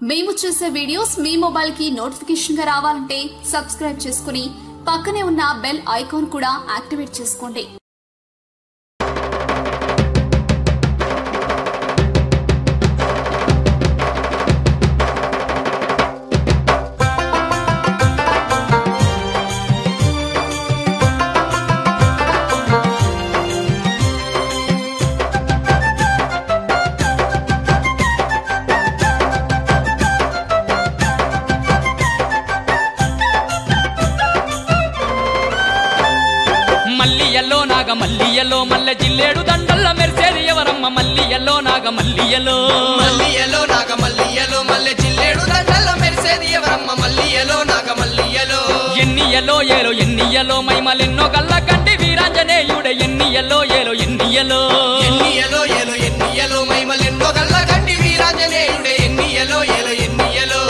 మేము చేసే వీడియోస్ మీ మొబైల్ కి నోటిఫికేషన్ గా రావాలంటే సబ్స్క్రైబ్ చేసుకుని పక్కనే ఉన్న బెల్ ఐకాన్ కూడా యాక్టివేట్ చేసుకోండి మల్లియల్లో నాగ మల్లియలో మల్లె జిల్లేడు దండల్ల మెరిసేది ఎవరమ్మ మల్లియల్లో నాగ మల్లియలో మల్లియలో నాగ మల్లియలో మల్లె జిల్లేడు దండల మెరిసేది ఎవరమ్మ మల్లియలో నాగ మల్లియలో ఎన్నియలో ఏలో ఎన్నియలో మైమలెన్నో గల్ల కంటి వీరాంజనేయుడే ఎన్నియలో ఏలో ఎన్నియలో ఎన్నియలో ఏలో ఎన్నియలో మైమలెన్నో గల్ల కంటి వీరాంజనేయుడే ఎన్నియలో ఏలో ఎన్నియలో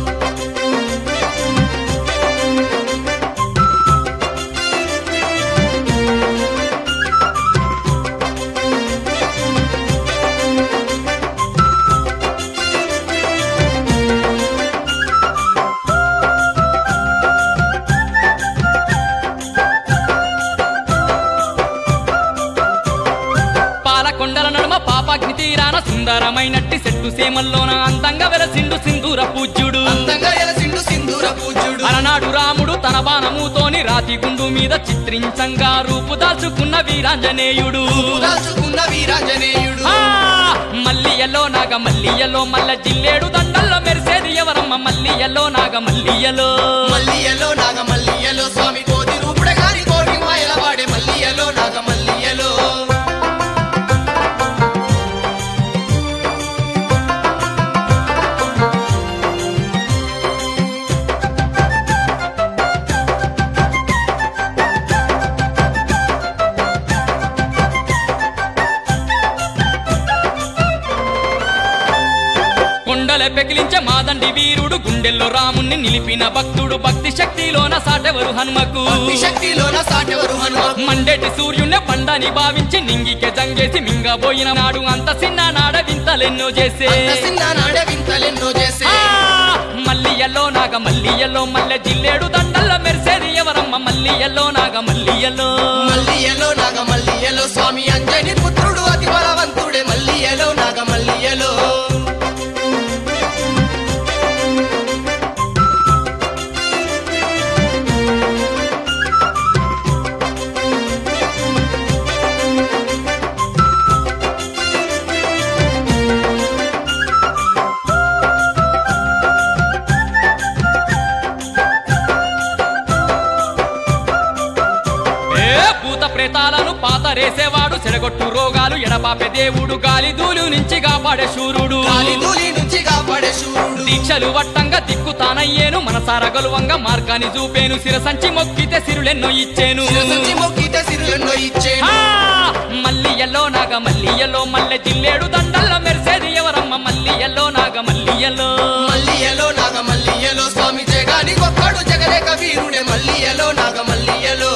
పాలకొండల నడుమ పాపాగ్ని తీరాన సుందరమైనట్టి చెట్టు సేమల్లోన అందంగా వెలసిండు సింధూర పూజ్యుడు అందంగా ఎలసిండు సింధూర పూజ్యుడు అలనాడు రాముడు తన బాణముతోని రాతి గుండు మీద చిత్రించంగా రూపు దాల్చుకున్న వీరాంజనేయుడు దాల్చుకున్న వీరాంజనేయుడు ఆ! మల్లియలో నాగ మల్లియలో మల్ల జిల్లేడు దండల్లో మెరిసేది ఎవరమ్మ మల్లియలో నాగ మల్లియలో మల్లియలో నాగ మల్లియలో స్వామి కోతి రూపుడే గాని కోటి మాయల వాడే మల్లియలో నాగ మల్లియలో కొండల పెకిలించే మాదండి వీరుడు గుండెల్లో రాముణ్ణి నిలిపిన భక్తుడు భక్తి శక్తిలోన సాటెవరు హనుమకు భక్తి శక్తిలోన సాటెవరు హనుమ మండేటి సూర్యుణ్ణి పండని భావించి నింగికే జంగేసి మింగబోయిన నాడు అంత చిన్న నాడ వింతలెన్నో చేసే అంత చిన్న నాడే వింతలెన్నో చేసే ఆ! మల్లియలో నాగ మల్లియలో మల్లె జిల్లేడు దండల్ల మెరిసేది ఎవరమ్మ మల్లియలో నాగ మల్లియలో మల్లియలో నాగ మల్లియలో స్వామి అంజని పుత్రుడు అతి బలవంతుడే మల్లియలో నాగ మల్లియలో ఏ భూత ప్రేతాలను పాతరేసేవాడు చెడగొట్టు రోగాలు ఎడబాపే దేవుడు గాలి దూలు నుంచి కాపాడే శూరుడు గాలి ధూళి నుంచి కాపాడే శూరుడు దీక్షలు వట్టంగా దిక్కు తానయ్యేను మనసార గలువంగా మార్గాన్ని చూపేను శిరసంచి మొక్కితే సిరులెన్నో ఇచ్చేను శిరసుంచి మొక్కితే సిరులెన్నో ఇచ్చేను ఆ! మల్లియలో నాగ మల్లియలో మల్లె జిల్లేడు దండల్ల మెరిసేది ఎవరమ్మ మల్లియలో నాగ మల్లియలో మల్లియలో నాగ మల్లియలో స్వామి జగాని గొప్పడు జగలేక వీరుడే మల్లియలో నాగ మల్లియలో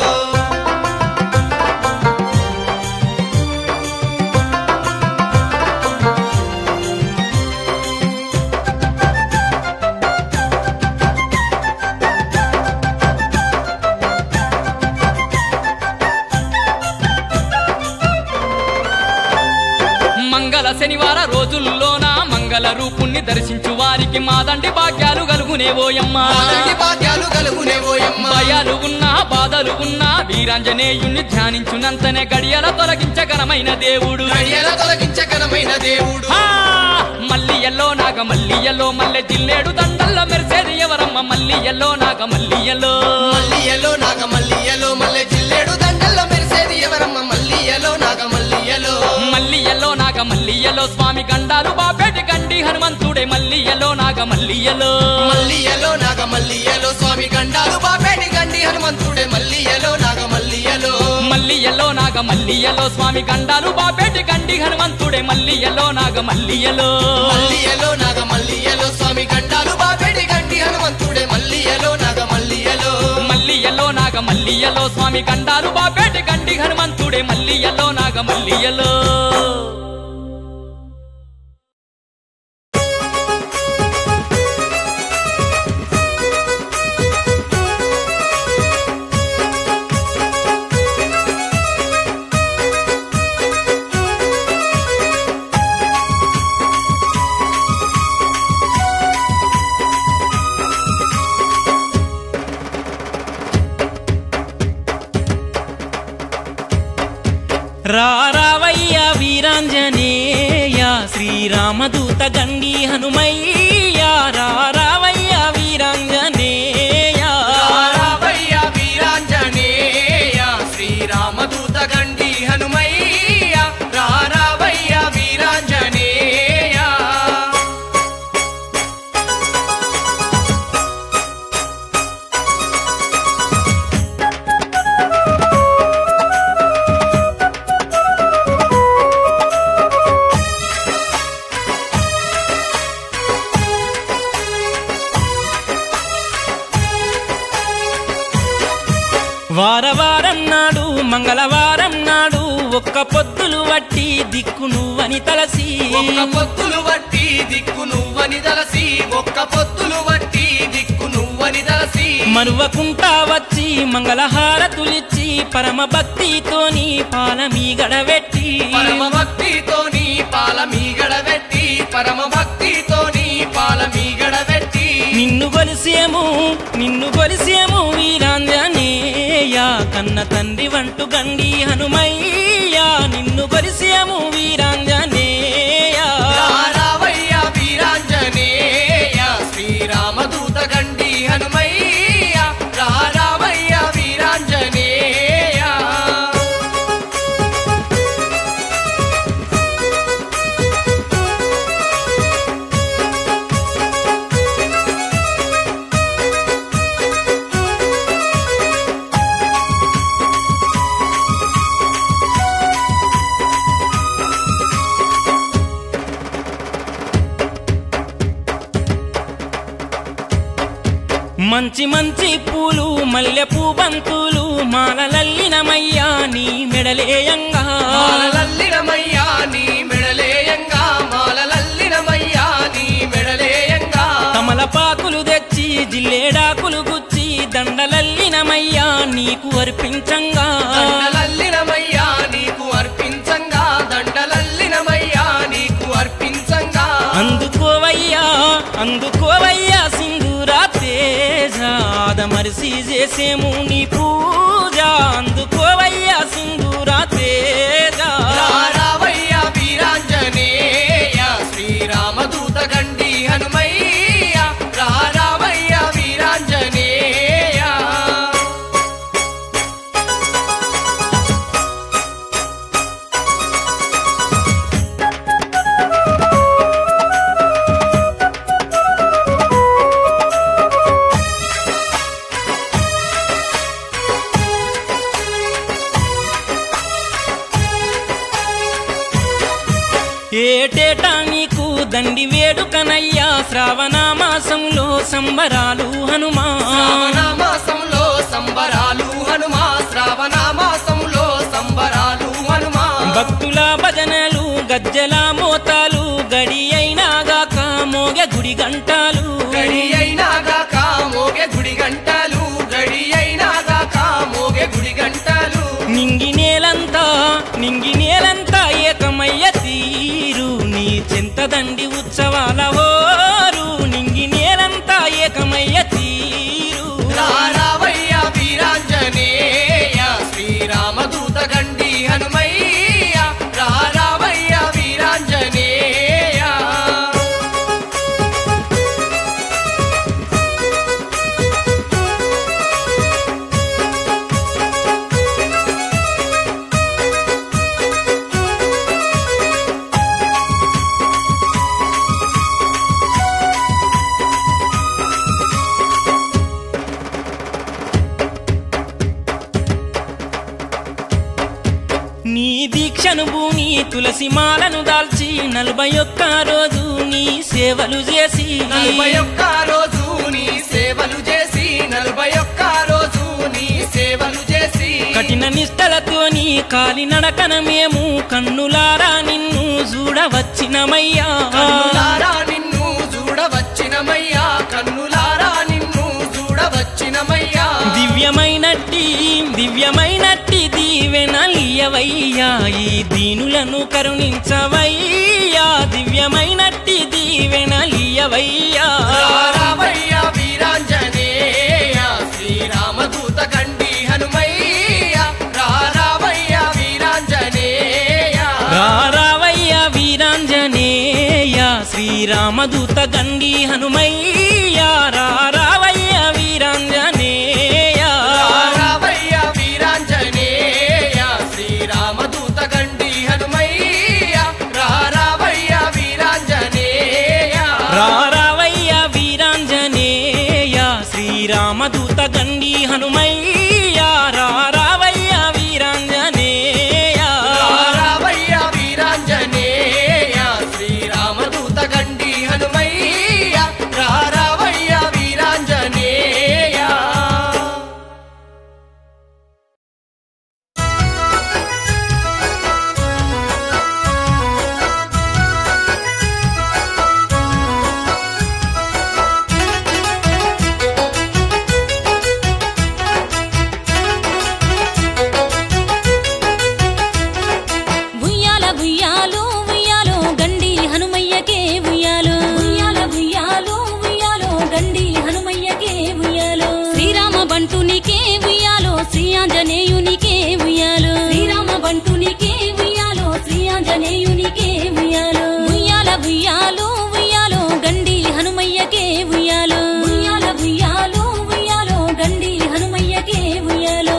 మంగళ శనివార రోజుల్లోన మంగళ రూపుణ్ణి దర్శించు వారికి మాదండి భాగ్యాలు కలుగునేవోయమ్మా మొదటి భాగ్యాలు కలుగునే ఓయమ్మ భయాలు ఉన్నా బాధలు ఉన్నా వీరాంజనేయుణ్ణి ధ్యానించునంతనే గడియల తొలగించగనమైన దేవుడు గడియల తొలగించగలమైన దేవుడు ఆ! మల్లియల్లో నాగ మల్లియల్లో మల్లె జిల్లేడు దండల్ల మెరిసేది ఎవరమ్మ మల్లియల్లో నాగ మల్లియల్లో మల్లియలో నాగ మల్లియలో మల్లె జిల్లేడు దండల్లో మెరిసేది ఎవరమ్మ మల్లియలో నాగ మల్లియలో మల్లియల్లో నాగ మల్లియలో స్వామి గండాలు బాపేటి గండి హనుమంతుడే మల్లియల్లో నాగ మల్లియలో మల్లియలో నాగ మల్లియలో స్వామి గండాలు బాపేటి గండి హనుమంతుడే మల్లియలో నాగ మల్లియలో మల్లియల్లో నాగ మల్లియలో స్వామి గండాలు బాపేటి గండి హనుమంతుడే మల్లియల్లో నాగ మల్లియలో మల్లియలో నాగ మల్లియలో స్వామి గండాలు బాపేటి గండి హనుమంతుడే మల్లియలో నాగ మల్లియలో మల్లియల్లో నాగ మల్లియలో స్వామి గండాలు బాపేటి గండి హనుమంతుడే మల్లియల్లో నాగ మల్లియలో రారావయ్య వీరాంజనేయ శ్రీరామదూత గండి హనుమయ్య రారావయ్య వీరాంజనేయ రావయ్య వీరాంజనేయ శ్రీరామదూత గండి హనుమయ్య రావయ్య వీరాంజనేయ వారవారం నాడు మంగళవారం నాడు ఒక్క పొద్దులు వట్టి దిక్కు నువ్వని తలసి ఒక్క పొత్తులు వట్టి దిక్కు నువ్వని దలసి ఒక్క పొత్తులు వట్టి దిక్కు నువ్వని దలసి మరువకుంటా వచ్చి మంగళహారతులిచ్చి పరమ భక్తితోని పాలమీగడ వెట్టి పరమ భక్తితోని పాల మీగడ పెట్టి పరమ భక్తితోని పాల మీగడ పెట్టి నిన్ను గొలిసేము నిన్ను గొలిసేము వీరాంజనేయ కన్న తండ్రి వంటు గండి హనుమయ్య నిన్ను గొలిసేము వీరాంజనేయ రావయ్య వీరాంజనేయ శ్రీరామదూత గండి హనుమయ్య రావయ్య వీరాంజనేయ మంచి మంచి పూలు మల్లె పూ బంతులు మాలలల్లినమయ్యా నీ మెడలేయంగా మాలలల్లినమయ్యా నీ మెడలేయంగా మాలలల్లినమయ్యా నీ మెడలేయంగా తమలపాకులు తెచ్చి జిల్లేడాకులు గుచ్చి దండలల్లినమయ్యా నీకు అర్పించంగా దండలల్లినమయ్యా నీకు అర్పించంగా దండలల్లినమయ్యా నీకు అర్పించంగా అందుకోవయ్యా అందుకోవయ్యా సింధూరా తేజ ఆదమరిసి చేసేము నీ పూజ అందుకోవయ్యా సింధూరా తేజ రావయ్య వీరాంజనేయ శ్రీరామదూత గండి హనుమయ్య రావయ్య వీరాంజనేయ ఏటేటా నీకు దండి వేడుకనయ్యా శ్రావణ మాసంలో సంబరాలు హనుమా శ్రావణ మాసంలో సంబరాలు హనుమా శ్రావణ మాసంలో సంబరాలు హనుమా భక్తుల భజనలు గజ్జల మోతాలు గడి అయినాగాక మోగె గుడి గంటాలు గడి అయినాగాక మోగే గుడి గంటలు గడి అయినాగాక మోగే గుడి గంటలు నింగి నేలంతా నింగి నేలంతా ఏకమయ్య తీరు నీ చింతదండి ఉత్సవాల ఓరు నింగి నేలంతా ఏకమయ్య తీరు రావయ్య వీరాంజనేయ శ్రీరామదూత గండి హనుమయ్య రావయ్య వీరాంజనేయ నీ దీక్షను భూమి తులసి మాలను దాల్చి నలభై ఒక్క రోజు నీ సేవలు చేసి నలభై ఒక్క రోజు నీ సేవలు చేసి నలభై ఒక్క రోజు నీ సేవలు చేసి కఠిన నిష్టలతోని కాలి నడకన మేము కన్నులారా నిన్ను చూడవచ్చినమయ్యా కన్నులారా నిన్ను చూడవచ్చినమయ్యా కన్నులారా నిన్ను చూడవచ్చినమయ్యా దివ్యమైనట్టి దివ్యమైనట్టి దీవెనలియవయ్యా ఈ దీనులను కరుణించవయ్యా దివ్యమైనట్టి దీవెనలియవయ్యా రావయ్య వీరాంజనేయ శ్రీరామదూత గండి హనుమయ్య రావయ్య వీరాంజనేయ శ్రీరామదూత గండి హనుమయ్య రా రావయ్య వీరాంజనేయ రావయ్య వీరాంజనేయ శ్రీరామదూత గండి హనుమయ్య రా రావయ్య వీరాంజనేయ రా రావయ్య వీరాంజనేయ శ్రీరామదూత గండి హనుమయ్య రా రావయ్య వీరాంజనేయ రావయ్య వీరాంజనేయ శ్రీరామదూత గండి హనుమయ్య రా రావయ్య వీరాంజనేయ ఉయ్యాల ఉయ్యాలో ఉయ్యాలో గండి హనుమయ్యకే ఉయ్యాలో ఉయ్యాల ఉయ్యాలో ఉయ్యాలో గండి హనుమయ్యకే ఉయ్యాలో శ్రీరామ బంటునికే ఉయ్యాలో శ్రీ ఆంజనేయునికే ఉయ్యాలో శ్రీరామ బంటునికే ఉయ్యాలో శ్రీ ఆంజనేయునికే ఉయ్యాలో ఉయ్యాల ఉయ్యాలో ఉయ్యాలో గండి హనుమయ్యకే ఉయ్యాలో ఉయ్యాల ఉయ్యాలో ఉయ్యాలో గండి హనుమయ్యకే ఉయ్యాలో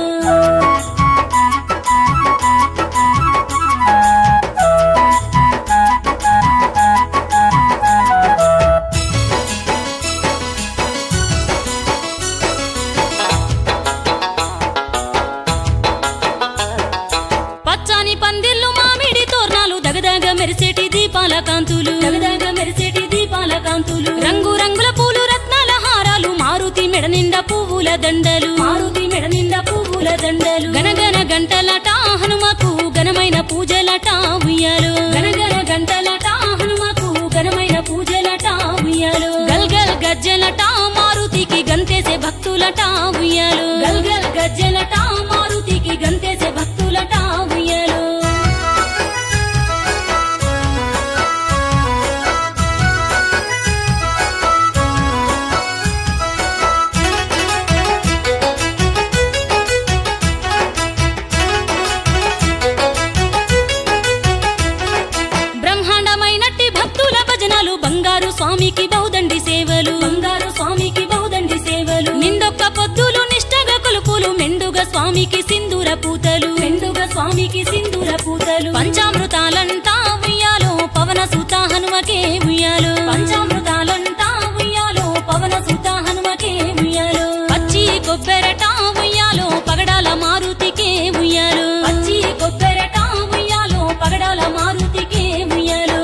పచ్చని పందిళ్ళు మామిడి తోరణాలు దగదగ మెరిసేటి దీపాల కాంతులు దగదగ మెరిసేటి దీపాల కాంతులు రంగు రంగుల పూలు రత్నాల హారాలు మారుతి మెడ నిండా పువ్వుల దండలు మారుతి మెడ నిండా పువ్వుల దండలు గనగన గంటలట హనుమకు ఘనమైన పూజలట ఉయ్యాలు గనగన గంటలట హనుమకు ఘనమైన పూజలట ఉయ్యాలు గల్గల్ గజ్జలట మారుతికి గంతేసే భక్తులట ఉయ్యాలు గల్గల్ గజ్జలట మారుతికి గంతేసే భక్తులట ఉయ్యాలు బ్రహ్మాండమైనట్టి భక్తుల భజనలు బంగారు స్వామికి బౌదండి సేవలు బంగారు స్వామికి బౌదండి సేవలు నిండొక్క పొద్దులు నిష్టగా కొలుపులు మెండుగా స్వామికి సింధూర పూతలు మెండుగా స్వామికి సింధూర పూతలు పంచామృతాలంటా ఉయ్యాలో పవన సుత హనుమకే ఉయ్యాలో పంచామృతాలంటా ఉయ్యాలో పవన సుత హనుమకే ఉయ్యాలో పచ్చి కొబ్బెరట ఉయ్యాలో పగడాల మారుతికే ఉయ్యాలో పచ్చి కొబ్బెరట ఉయ్యాలో పగడాల మారుతికే ఉయ్యాలో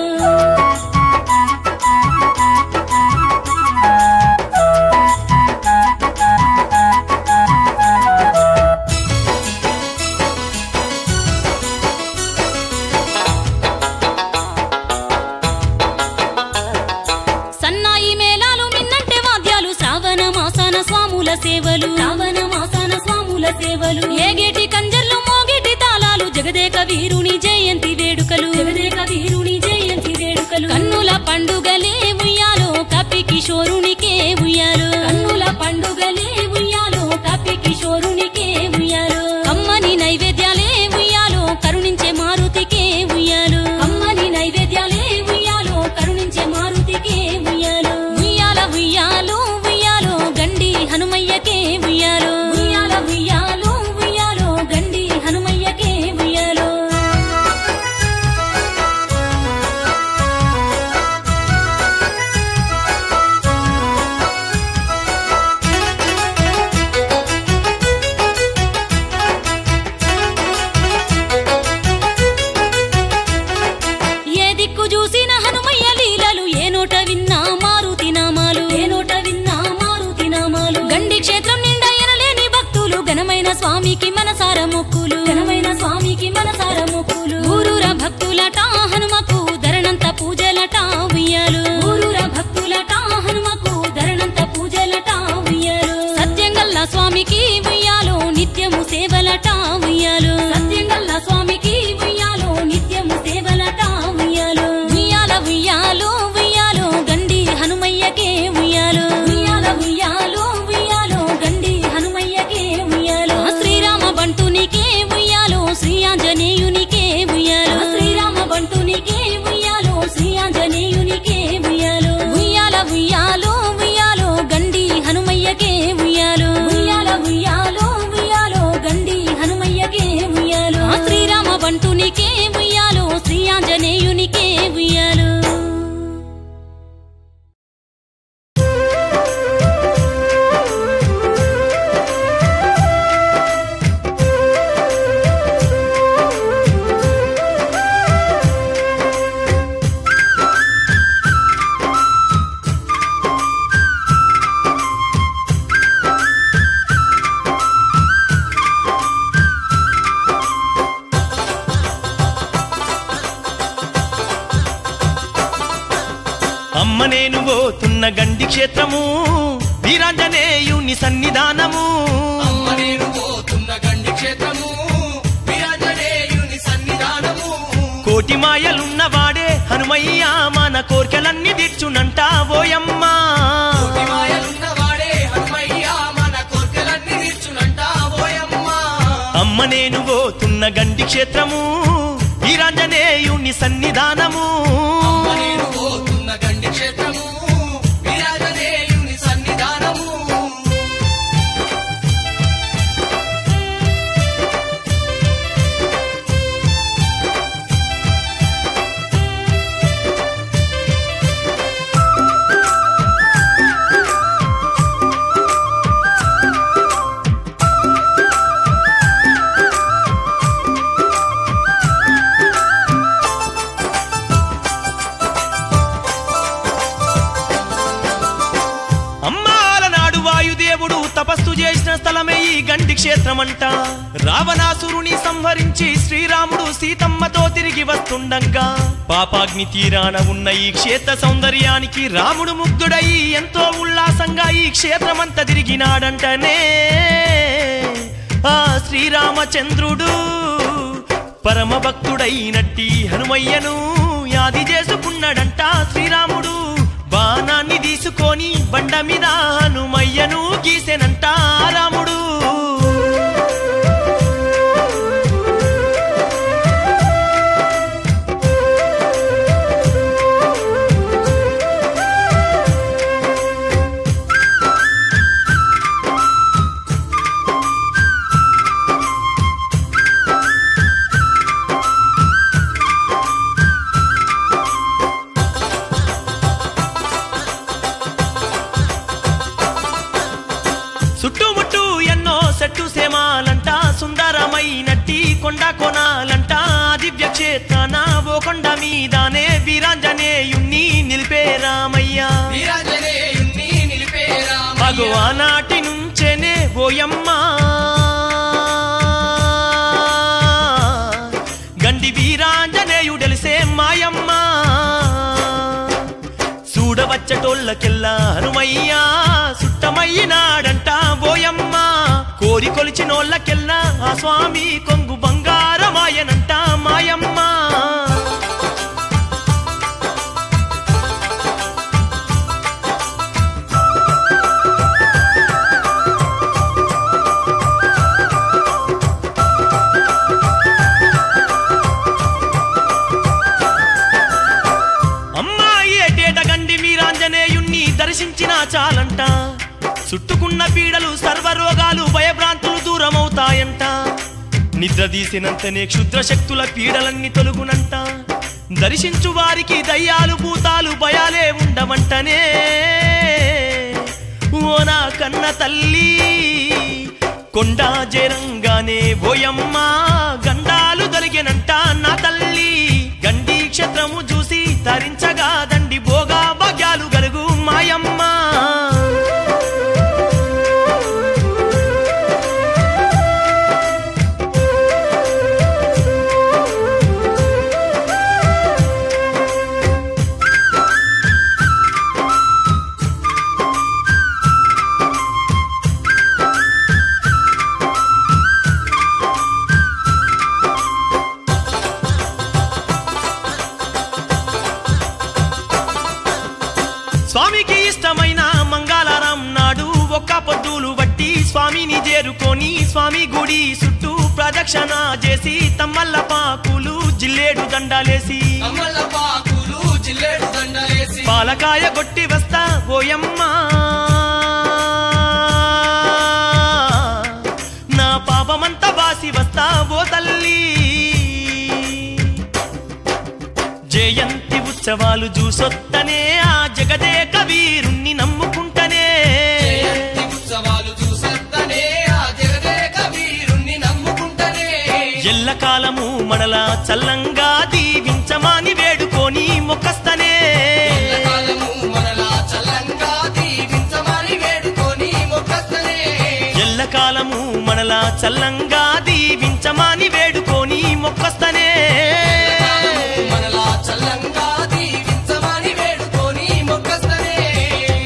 సన్నాయి మేళాలు మిన్నంటే వాద్యాలు శ్రావణ మాసాన స్వాముల సేవలు శ్రావణ మాసాన స్వాముల సేవలు ఏగేటి కంజర్లు మోగేటి తాళాలు జగదేక వీరుని జయంతి వేడుకలు జగదేక వీరుని జయంతి వేడుకలు కన్నుల పండుగలే ఉయ్యాలో కపి కిషోరునికే ఉయ్యాలో కన్నుల పండుగలే ఉయ్యాలో కపి కిషోరునికే ఉయ్యాలో కమ్మని నైవేద్యాలే ఉయ్యాలో కరుణించే మారుతికే ఉయ్యాలో కమ్మని నైవేద్యాలే ఉయ్యాలో కరుణించే మారుతికే ఉయ్యాలో ఉయ్యాల ఉయ్యాలో ఉయ్యాలో గండి హనుమయ్యకే ఉయ్యాలో ఉయ్యాల ఉయ్యాలో ఉయ్యాలో గండి హనుమయ్యకే ఉయ్యాలో ఏ దిక్కు చూసిన హనుమయ్య లీలలు ఏ నోట విన్నా మారుతి నామాలు ఏ నోట విన్నా మారుతి నామాలు గండి క్షేత్రం నిండా ఎనలేని భక్తులు ఘనమైన స్వామికి మనసార మొక్కులు ఘనమైన స్వామికి మనసార మొక్కులు ఊరూర భక్తులట హనుమకు ధరణంత పూజలట ఉయ్యాలు ఊరూర భక్తులట హనుమకు ధరణంత పూజలట ఉయ్యాలు సత్యంగల్ల స్వామికి ఉయ్యాలో నిత్యము సేవలట ఉయ్యాలు సత్యంగల్ల స్వామికి ఉయ్యాలో నిత్యము సేవలట ఉయ్యాలో ఉయ్యాల ఉయ్యాలో ఉయ్యాలో గండి హనుమయ్యకే ఉయ్యాలో ఉయ్యాల ఉయ్యాలో ఉయ్యాలో గండి హనుమయ్యకే ఉయ్యాలో శ్రీరామ బంటునికే ఉయ్యాలో శ్రీ ఆంజనేయునికే ఉయ్యాలో శ్రీరామ బంటు పోతున్న గండి క్షేత్రము వీరాంజనేయుని సన్నిధానము అమ్మ నేను పోతున్న గండి క్షేత్రము వీరాంజనేయుని సన్నిధానము కోటి మాయలున్నవాడే హనుమయ్య మన కోర్కెలన్నీ తీర్చునంట ఓయమ్మా కోటి మాయలున్నవాడే హనుమయ్య మన కోర్కెలన్నీ తీర్చునంట ఓయమ్మ అమ్మ నేను పోతున్న గండి క్షేత్రము వీరాంజనేయుని సన్నిధానము అమ్మ నేను పోతున్న గండి క్షేత్రము వీరాంజనేయుని సన్నిధానము అమ్మాల నాడు వాయుదేవుడు తపస్సు చేసిన స్థలమే ఈ గండి క్షేత్రమంట రావణాసురుని సంహరించి శ్రీరాముడు సీతమ్మతో తిరిగి వస్తుండగా పాపాగ్ని తీరాన ఉన్న ఈ క్షేత్ర సౌందర్యానికి రాముడు ముగ్ధుడై ఎంతో ఉల్లాసంగా ఈ క్షేత్రమంతా తిరిగినాడంటనే ఆ శ్రీరామచంద్రుడు పరమ భక్తుడైనట్టి హనుమయ్యను యాది చేసుకున్నాడంట శ్రీరాముడు బాణాన్ని తీసుకొని బండ మీద హనుమయ్యను గీసెనంట రాముడు చుట్టుముట్టు ఎన్నో సెట్టు సేమాలంట సుందరమైనట్టి కొండ కొనాలంట దివ్య క్షేత్రాన ఓ కొండ మీదానే వీరాంజనేయుణ్ణి నిలిపే రామయ్య వీరాంజనేయుని నిలిపే అగో రామయ్య ఆనాటి నుంచేనే ఓయమ్మా గండి వీరాంజనేయుడెలిసే మాయమ్మ చూడవచ్చటోళ్ళకెల్లా హనుమయ్యా సుట్టమయ్యినాడంట ఓయమ్మ కోరి కొలిచినోళ్ళకెల్లా ఆ స్వామి కొంగు బంగారమాయనంట మాయమ్మ అమ్మాయి ఏటేట గండి వీరాంజనేయుణ్ణి దర్శించినా చాలంట చుట్టుకున్న పీడలు సర్వరోగాలు భయభ్రాంతులు దూరమవుతాయంట నిద్ర తీసినంతనే క్షుద్ర శక్తుల పీడలన్నీ తొలుగునంట దర్శించు వారికి దయ్యాలు భూతాలు భయాలే ఉండవంటనే ఓ నా కన్న తల్లి కొండా జరంగానే ఓయమ్మ గండాలు దొరిగినంట నా తల్లి గండి క్షేత్రము చూసి తరించగా దండి భోగా భాగ్యాలు గలుగు మాయమ్మ స్వామికి ఇష్టమైన మంగళారం నాడు ఒక్క పొద్దులు బట్టి స్వామిని చేరుకొని స్వామి గుడి చుట్టూ ప్రదక్షిణ చేసి తమ్మల్ల పాకులు జిల్లేడు దండాలేసి కమల పాకులు జిల్లేడు దండలేసి పాలకాయ కొట్టి వస్తా ఓయమ్మా నా పాపమంతా బాసి వస్తా ఓ తల్లి జయంతి ఉత్సవాలు చూసొత్తనే ఆ జగదేక వీరుణ్ణి నమ్ముకుంటనే జయంతి ఉత్సవాలు చూసొద్దనే ఆ జగదేక వీరుణ్ణి నమ్ముకుంటనే ఎల్లకాలము మనలా చల్లంగా దీవించమాని వేడుకొని మొక్కస్తనే కాలము మనలా చల్లంగా దీవించమని వేడుకొని మొక్కస్తనే ఎల్లకాలము మనలా చల్లంగా దీవించమాని వేడుకొని మొక్కస్తనే కాలము మనలా చల్లంగా దీవించమని వేడుకొని మొక్కస్తనే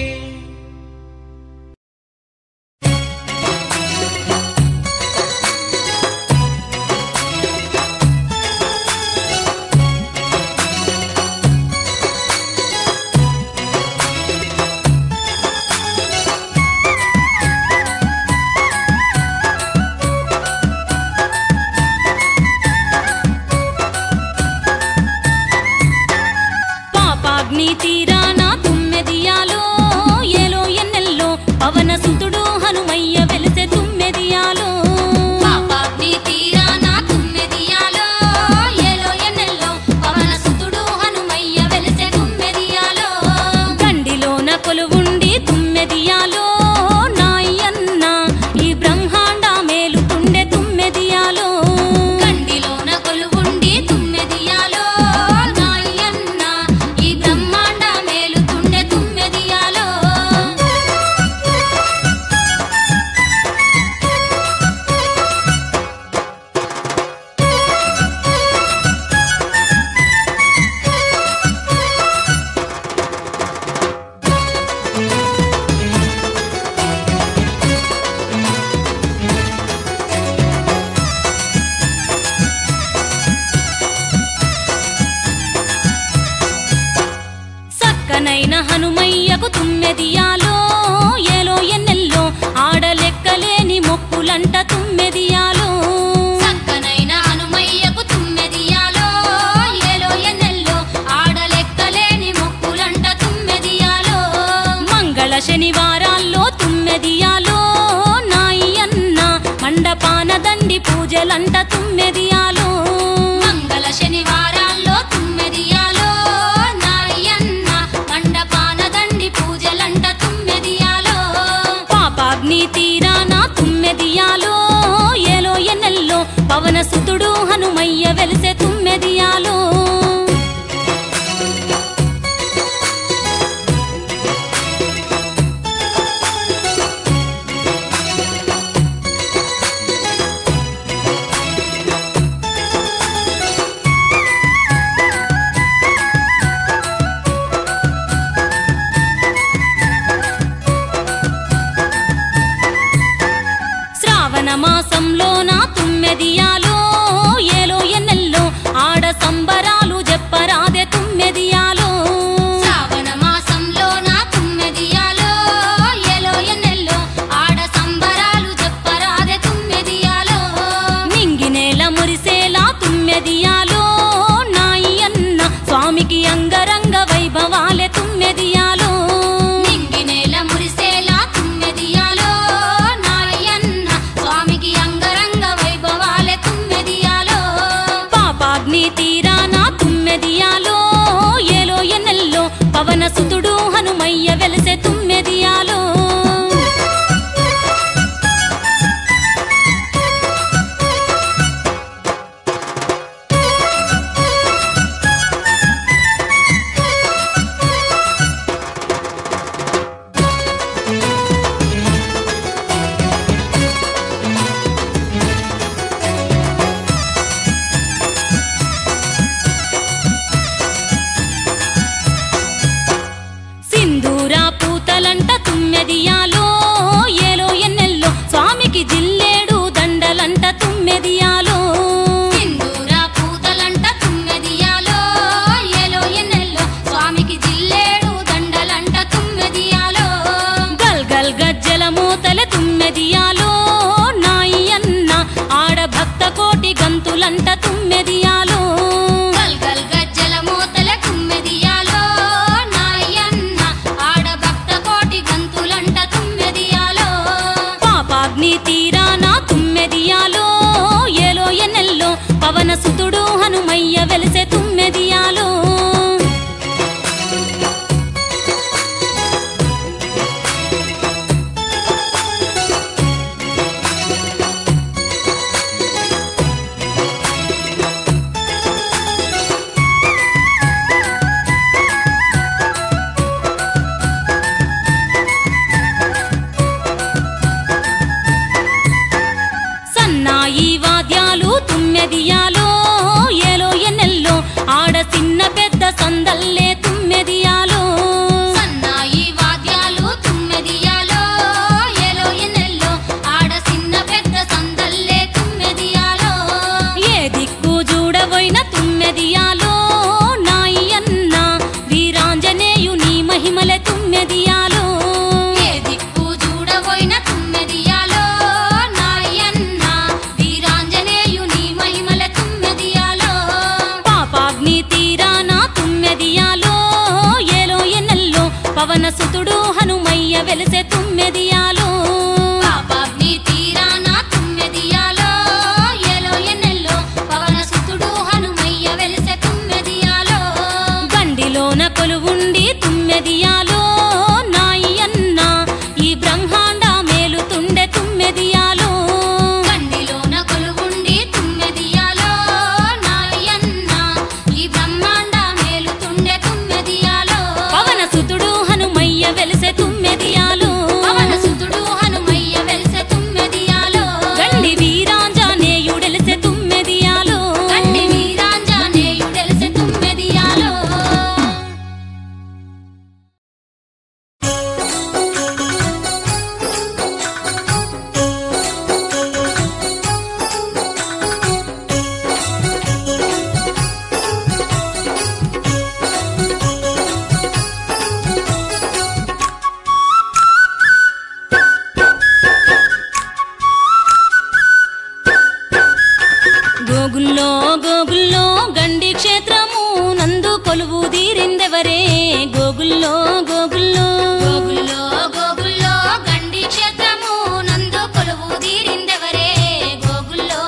దండి పూజలంట తుమ్మెదియాలో మంగళ శనివారాల్లో తుమ్మెదియాలో నాయన్న మండపాన దండి పూజలంట తుమ్మెదియాలో పాపాగ్ని తీరాన తుమ్మెదియాలో ఏలో ఎన్నెల్లో పవన సుతుడు హనుమయ్య వెలిసే తుమ్మెదియాలో శ్రావణ మాసంలో నా తుమ్మెదియాలో ఏలో ఎన్నెల్లో ఆడ సంబరాలు చెప్పరాదే తుమ్మెదియాలో శ్రావణ మాసంలో నా తుమ్మెదియాలో ఎలో ఎన్నెల్లో ఆడ సంబరాలు చెప్పరాదే తుమ్మెదియాలో నింగి నేల మురిసేలా తుమ్మెదియాలో నాయన్న స్వామికి అంగరంగ వైభవాలే తుమ్మెదియాలో నింగి నేల మురిసేలా తుమ్మెదియాలో నాయన్న స్వామికి అంగరంగ వైభవాలే తుమ్మెదియాలో పాపాగ్ని తీరాన తుమ్మెదియాలో ఏలో ఎన్నెల్లో పవన సుతుడు హనుమయ్య వెలిసే తుమ్మెదియాలో సింధూరా పూతలంట తుమ్మెదియాలో ఏలో ఎన్నెల్లో స్వామికి జిల్లేడు దండలంట తుమ్మెదియాలో సింధూర పూతలంట తుమ్మెదియాలో ఎలో ఎన్నెల్లో స్వామికి జిల్లేడు దండలంట తుమ్మెదియాలో గల్ గల్ గజ్జల మూతల తుమ్మెదియాలో నాయన్న ఆడ భక్త కోటి గంతులంట తుమ్మెదియాలో గల్ గల్ గజ్జల మూతల తుమ్మెదియాలో నాయన్న ఆడ భక్త కోటి గంతులంట తుమ్మెదియాలో పాపాగ్ని తీరాన తుమ్మెదియాలో ఏలో ఎన్నెల్లో పవన సుతుడు హనుమయ్య వెలిసే తుమ్మెదియాలో సన్నాయి వాద్యాలు తుమ్మెదియాలో ఏలో ఎన్నెల్లో ఆడ చిన్న పెద్ద సందల్లే తుమ్మెదియాలో సన్నాయి వాద్యాలు తుమ్మెదియాలో ఎలో ఎన్నెల్లో ఆడ చిన్న పెద్ద సందల్లే తుమ్మెదియాలో ఏ దిక్కు చూడబోయిన తుమ్మెదియాలో నాయన్న వీరాంజనేయుని మహిమలే తుమ్మెదియాలో ఏ దిక్కు చూడబోయిన తుమ్మెదియాలో నాయన్న వీరాంజనేయుని మహిమల తుమ్మెదియాలో పాపాగ్ని తీరాన తుమ్మెదియాలో ఏలో ఎన్నెల్లో పవన సుతుడు హనుమయ్య వెలిసే తుమ్మెదియాలో పాపాగ్ని తీరాన తుమ్మెదియాలో ఎలో ఎన్నెల్లో పవన సుతుడు హనుమయ్య వెలిసె తుమ్మెదియాలో గండిలోన కొలువుండి తుమ్మెదియాలో నాయన్న ఈ బ్రహ్మాండ మేలుతుండే తుమ్మెదియాలో కండిలోన కొలువుండి తుమ్మెదియాలో నాయన్న ఈ బ్రహ్మాండ మేలుతుండే తుమ్మెదియాలో పవన సుతుడు హనుమయ్య వెలిసే తుమ్మెదియాలో పవన సుతుడు హనుమయ్య వెలిసె తుమ్మెదియాలో గండి వీరాంజనేయుడెలిసే తుమ్మెదియాలో గండి వీరాంజనేయుడెలిసె తుమ్మెదియాలో గోగుల్లో గోగుల్లో గండి క్షేత్రము నందు కొలువు తీరిందెవరే గోగుల్లో గోగుల్లో గోగుల్లో గోగుల్లో గండి క్షేత్రము నందు కొలువు తీరిందెవరే గోగుల్లో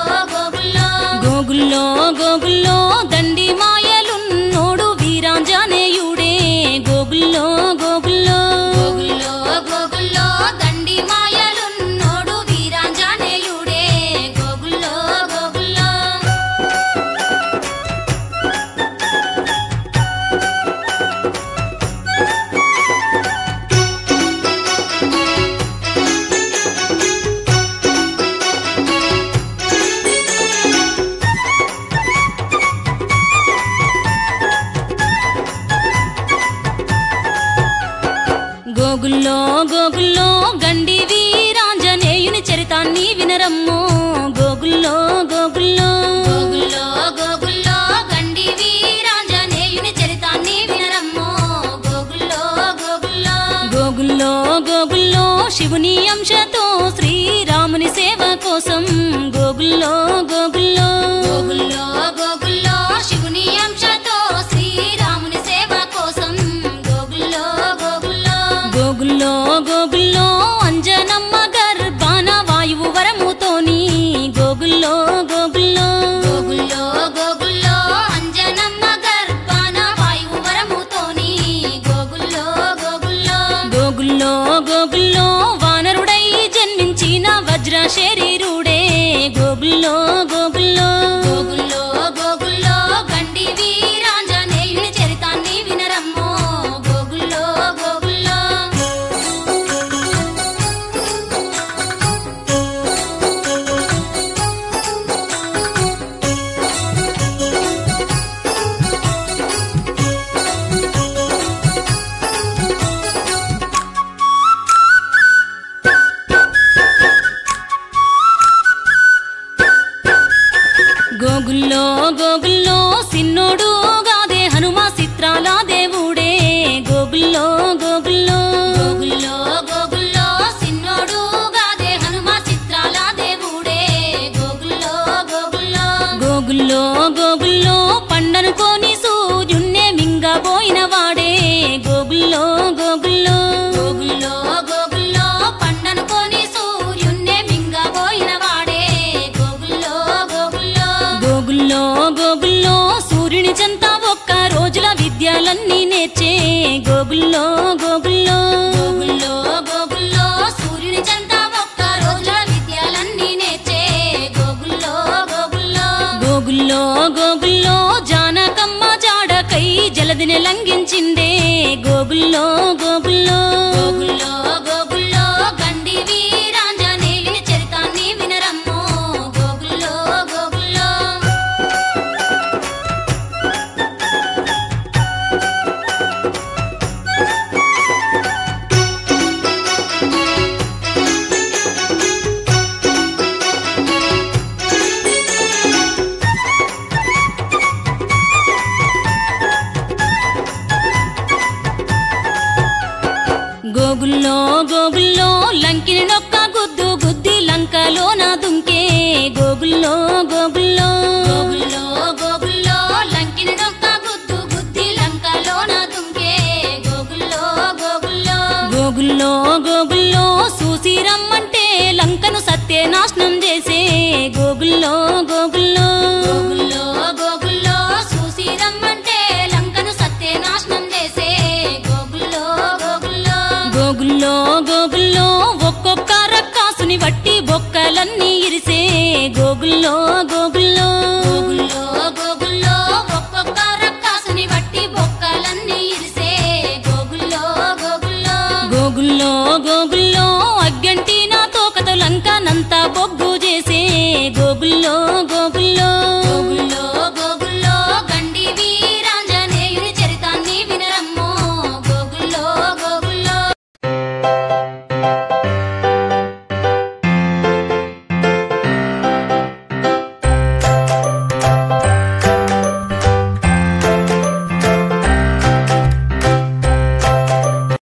శివుని అంశతో శ్రీరాముని సేవ కోసం గోగుల్లో గోగుల్లో గోగుల్లో గోగుల్లో శివుని అంశతో శ్రీరాముని సేవ కోసం గోగుల్లో గోగుల్లో గోగుల్లో గోగుల్లో అంజనమ్మ గర్భాన వాయువు వరముతోని గోగుల్లో గోగుల్లో గోగుల్లో గోగుల్లో అంజనమ్మ గర్భాన వాయువు వరముతోని గోగుల్లో గోగుల్లో గోగుల్లో గోగుల్లో వానరుడై జన్మించిన వజ్ర శరీరుడే గోగుల్లో గోగుల్లో గోగుల్లో గోగుల్లో గండి వీరాంజనేయుని చరితాన్ని వినరమ్మో గోగుల్లో గోగుల్లో గోగుల్లో గోగుల్లో సిన్నోడు గాదే హనుమ చిత్రాల దేవుడే గోగుల్లో గోగుల్లో గోగుల్లో గోగుల్లో సిన్నోడు గాదే హనుమ చిత్రాల దేవుడే గోగుల్లో గోగుల్లో గోగుల్లో గోగుల్లో పండనుకోని సూర్యున్నే మింగబోయిన వాడే గోగుల్లో గోగుల్లో గోగుల్లో గోగుల్లో పండనుకోని సూర్యున్నే మింగబోయిన వాడే గోగుల్లో గోగుల్లో గోగుల్లో గోగుల్లో సూర్యుని చెంత ఒక్క రోజుల విద్యలన్నీ నేర్చే గోగుల్లో గోగుల్లో గోగుల్లో గోగుల్లో సూర్యుని చెంత ఒక్క రోజుల విద్యలన్నీ నేర్చే గోగుల్లో గోగుల్లో గోగుల్లో గోగుల్లో జానకమ్మ జాడకై జలదిని లంఘించిందే గోగుల్లో గోగుల్లో గోగుల్లో గోగుల్లో గండి వీరాంజనేయుని చరితాన్ని వినరమ్మో గోగుల్లో గోగుల్లో గోగుల్లో గోగుల్లో లంకిని నొక్క గుద్దు గుద్ది లంకలో నా దుంకే గోగుల్లో గోగుల్లో గోగుల్లో గోగుల్లో లంకిని నొక్క గుద్దు గుద్ది లంకలోన దుంకే గోగుల్లో గోగుల్లో గోగుల్లో గోగుల్లో చూసి రమ్మంటే లంకను సత్యనాశనం చేసే గోగుల్లో గోగుల్లో గోగుల్లో గోగుల్లో చూసి రమ్మంటే లంకను సత్యనాశనం చేసే గోగుల్లో గోగుల్లో గోగుల్లో గోగుల్లో ఒక్కొక్క రక్కాసుని బట్టి బొక్కలన్నీ ఇరిసే గోగుల్లో గోగుల్లో